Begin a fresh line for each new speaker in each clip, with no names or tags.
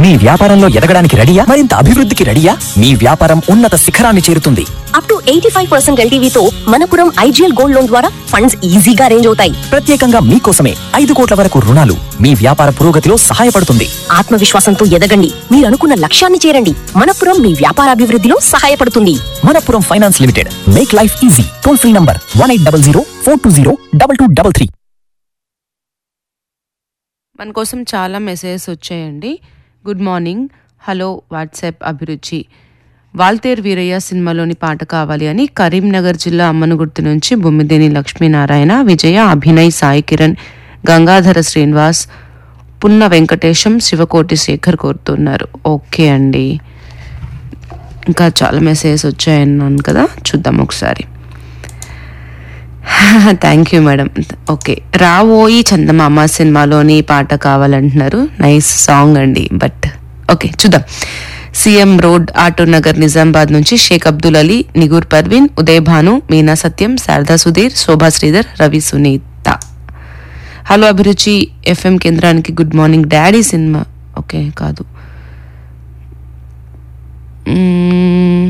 మీ వ్యాపారంలో ఎదగడానికి రెడీయా మరింత అభివృద్ధికి రెడీయా మీ వ్యాపారం ఉన్నత శిఖరాన్ని చేరుతుంది
up to eighty five percent ఎల్టీవీతో మనపురం ఐజీఎల్ గోల్డ్ లోన్ ద్వారా ఫండ్స్ ఈజీగా అరేంజ్ అవుతాయి
ప్రత్యేకంగా మీకోసమే ఐదు కోట్ల వరకు రుణాలు మీ వ్యాపార పురోగతిలో సహాయపడుతుంది
ఆత్మవిశ్వాసంతో ఎదగండి మీరు అనుకున్న లక్ష్యాన్ని చేరండి మనపురం మీ వ్యాపార అభివృద్ధిలో సహాయపడుతుంది
Manappuram finance limited make life easy toll free number one eight double zero four two zero double two double three
మన కోసం చాలా మెసేజెస్ వచ్చాయండి గుడ్ మార్నింగ్ హలో వాట్సాప్ అభిరుచి వాల్తేర్ వీరయ్య సినిమాలోని పాట కావాలి అని కరీంనగర్ జిల్లా అమ్మనగుర్తు నుంచి బొమ్మిదేని లక్ష్మీనారాయణ విజయ అభినయ్ సాయి కిరణ్ గంగాధర శ్రీనివాస్ పున్న వెంకటేశం శివకోటి శేఖర్ కోరుతున్నారు ఓకే అండి ఇంకా చాలా మెసేజెస్ వచ్చాయన్నాను కదా చూద్దాం ఒకసారి థ్యాంక్ యూ మేడం ఓకే రావోయి చందమామ సినిమాలోని పాట కావాలంటున్నారు నైస్ సాంగ్ అండి బట్ ఓకే చూద్దాం C M road auto Nagar Nizamabad నుంచి షేక్ అబ్దుల్ అలీ నిగూర్ పర్వీన్ ఉదయ్ భాను మీనా సత్యం శారదా సుధీర్ శోభా శ్రీధర్ రవి సునీత హలో అభిరుచి ఎఫ్ఎం కేంద్రానికి good morning Daddy cinema okay కాదు మ్మ్.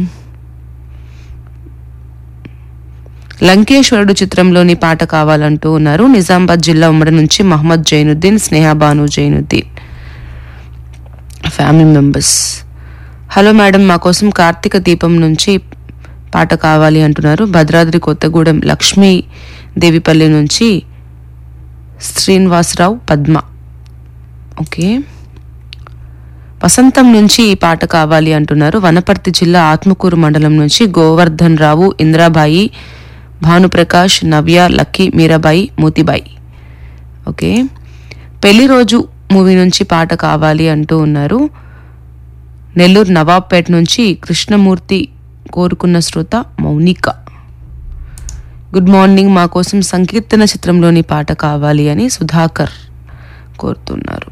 లంకేశ్వరుడు చిత్రంలోని పాట కావాలంటూ ఉన్నారు నిజామాబాద్ జిల్లా ఉమ్మడి నుంచి Mohammed Zainuddin Snehabanu Zainuddin family members hello madam మా కోసం కార్తీక దీపం నుంచి పాట కావాలి అంటున్నారు భద్రాద్రి కొత్తగూడెం లక్ష్మీ దేవిపల్లి నుంచి శ్రీనివాసరావు పద్మ ఓకే వసంతం నుంచి ఈ పాట కావాలి అంటున్నారు వనపర్తి జిల్లా ఆత్మకూరు మండలం నుంచి గోవర్ధన్ రావు ఇంద్రాబాయి భానుప్రకాష్ నవ్య లక్కీ మీరాబాయి మూతిబాయి ఓకే పెళ్లి రోజు మూవీ నుంచి పాట కావాలి అంటూ ఉన్నారు నెల్లూరు నవాబ్పేట నుంచి కృష్ణమూర్తి కోరుకున్న శ్రోత మౌనిక గుడ్ మార్నింగ్ మా కోసం సంకీర్తన చిత్రంలోని పాట కావాలి అని సుధాకర్ కోరుతున్నారు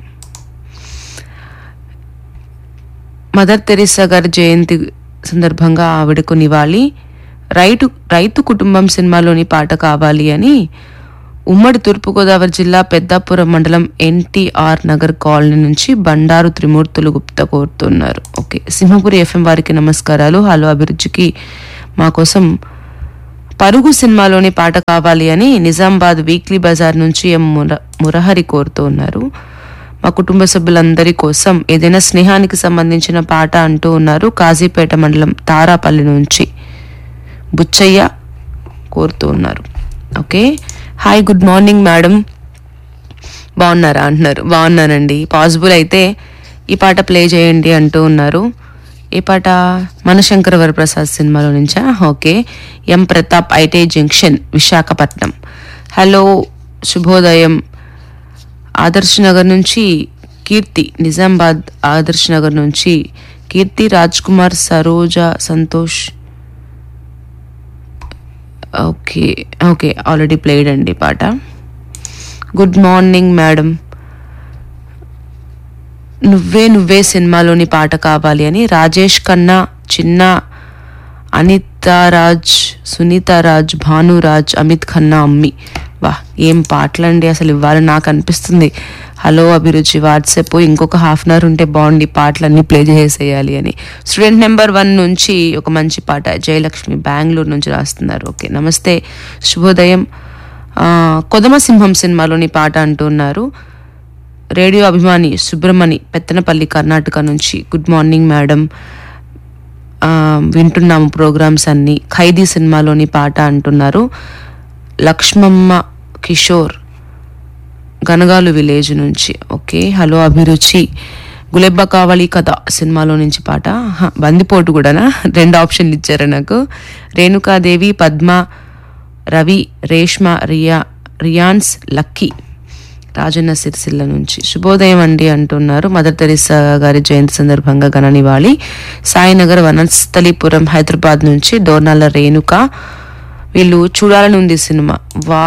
మదర్ తెరిసా గారి జయంతి సందర్భంగా ఆవిడకు నివాళి రైతు రైతు కుటుంబం సినిమాలోని పాట కావాలి అని ఉమ్మడి తూర్పుగోదావరి జిల్లా పెద్దాపురం మండలం ఎన్టీఆర్ నగర్ కాలనీ నుంచి బండారు త్రిమూర్తులు గుప్తా కోరుతున్నారు ఓకే సింహపురి ఎఫ్ఎం వారికి నమస్కారాలు హలో అభిరుచికి మా కోసం పరుగు సినిమాలోని పాట కావాలి అని నిజామాబాద్ వీక్లీ బజార్ నుంచి ఎం ముర మురహరి కోరుతూ ఉన్నారు మా కుటుంబ సభ్యులందరి కోసం ఏదైనా స్నేహానికి సంబంధించిన పాట అంటూ ఉన్నారు కాజీపేట మండలం తారాపల్లి నుంచి బుచ్చయ్య కోరుతూ ఉన్నారు okay hi good morning madam బాగున్నారా అంటున్నారు బాగున్నానండి పాసిబుల్ అయితే ఈ పాట ప్లే చేయండి అంటూ ఉన్నారు ఈ పాట మనశంకర వరప్రసాద్ సినిమాలో నుంచా ఓకే ఎం ప్రతాప్ ఐటే జంక్షన్ విశాఖపట్నం హలో శుభోదయం ఆదర్శ్ నగర్ నుంచి కీర్తి నిజామాబాద్ ఆదర్శ్ నగర్ నుంచి Keerthi Raj Kumar Saroja Santosh okay okay already played అండి పాట గుడ్ మార్నింగ్ మేడం నువ్వే నువ్వే సినిమాలోని పాట కావాలి అని రాజేష్ ఖన్నా చిన్న అనితారాజ్ సునీతారాజ్ భానురాజ్ అమిత్ ఖన్నా అమ్మి వా ఏం పాటలండి అసలు ఇవ్వాలి నాకు అనిపిస్తుంది హలో అభిరుచి వాట్సాప్ ఇంకొక హాఫ్ అన్ అవర్ ఉంటే బాగుండి పాటలన్నీ ప్లే చేసేయాలి అని స్టూడెంట్ నెంబర్ వన్ నుంచి ఒక మంచి పాట జయలక్ష్మి బెంగళూరు నుంచి రాస్తున్నారు ఓకే నమస్తే శుభోదయం ఆ, కొదమ సింహం సినిమాలోని పాట అంటున్నారు రేడియో అభిమాని సుబ్రమణి పెత్తనపల్లి కర్ణాటక నుంచి గుడ్ మార్నింగ్ మేడం ఆ, వింటున్నాము ప్రోగ్రామ్స్ అన్ని ఖైదీ సినిమాలోని పాట అంటున్నారు లక్ష్మమ్మ కిషోర్ గనగాలు విలేజ్ నుంచి ఓకే హలో అభిరుచి గులెబ్బ కావాలి కథ సినిమాలో నుంచి పాట హ, బందిపోటు కూడానా రెండు ఆప్షన్లు ఇచ్చారు నాకు రేణుకాదేవి పద్మ రవి రేష్మ రియా రియాన్స్ లక్కీ రాజన్న సిరిసిల్ల నుంచి శుభోదయం అండి అంటున్నారు మదర్ తెరిసా గారి జయంతి సందర్భంగా ఘన నివాళి సాయినగర్ వనస్థలిపురం హైదరాబాద్ నుంచి డోర్నాల రేణుక వీళ్ళు చూడాలని ఉంది సినిమా వా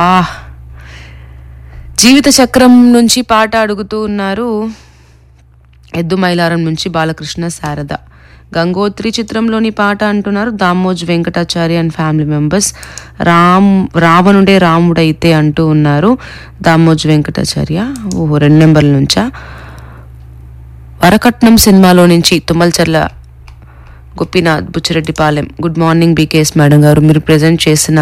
జీవిత చక్రం నుంచి పాట అడుగుతూ ఉన్నారు ఎద్దు మైలారం నుంచి బాలకృష్ణ శారద గంగోత్రి చిత్రంలోని పాట అంటున్నారు Damoj Venkatachari and family members Ram రావణుడే రాముడైతే అంటూ ఉన్నారు దామోజ్ వెంకటాచార్య ఓ రెండు నెంబర్ల నుంచా కరకట్నం సినిమాలో నుంచి Tummalcherla Gopinath Buchireddypalem good morning B K S madam గారు మీరు ప్రజెంట్ చేసిన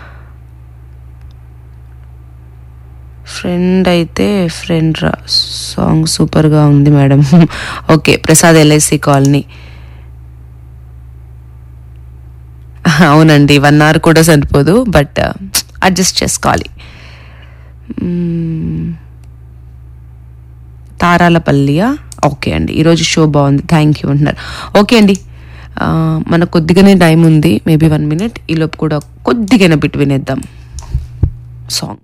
ఫ్రెండ్ అయితే ఫ్రెండ్ రా సాంగ్ సూపర్గా ఉంది madam okay Prasad L I C colony అవునండి వన్ అవర్ కూడా సరిపోదు బట్ అడ్జస్ట్ చేసుకోవాలి మ్మ్. తారాలపల్లియా ఓకే అండి ఈరోజు షో బాగుంది థ్యాంక్ యూ అంటున్నారు ఓకే అండి ఆ, మనకు కొద్దిగానే టైం ఉంది మేబీ వన్ మినిట్ ఈలోపు కూడా కొద్దిగా బిట్ వినేద్దాం సాంగ్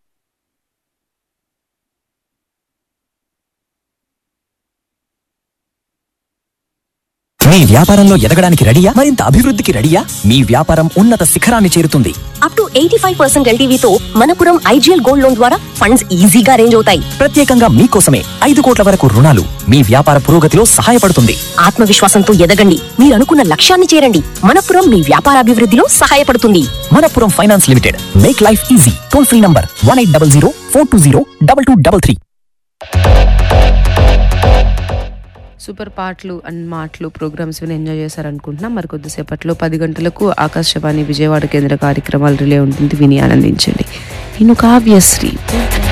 మీ వ్యాపారంలో ఎదగడానికి రెడీయా మరింత అభివృద్ధికి రెడీయా మీ వ్యాపారం ఉన్నత శిఖరాన్ని చేరుతుంది
up to eighty five percent ఎల్టీవీతో మనపురం ఐజీఎల్ గోల్డ్ లోన్ ద్వారా ఫండ్స్ ఈజీగా అరేంజ్ అవుతాయి
ప్రత్యేకంగా మీకోసమే ఐదు కోట్ల వరకు రుణాలు మీ వ్యాపార పురోగతిలో సహాయపడుతుంది
ఆత్మవిశ్వాసంతో ఎదగండి మీరు అనుకున్న లక్ష్యాన్ని చేరండి మనపురం మీ వ్యాపారాభివృద్ధిలో సహాయపడుతుంది
Manappuram finance limited make life easy toll free number one eight double zero four two zero double two double three
super పాటలు అండ్ మాటలు ప్రోగ్రామ్స్ విని ఎంజాయ్ చేశారనుకుంటున్నా మరి కొద్దిసేపట్లో పది గంటలకు ఆకాశవాణి విజయవాడ కేంద్ర కార్యక్రమాలు రిలే ఉంటుంది విని ఆనందించండి నేను కావ్యశ్రీ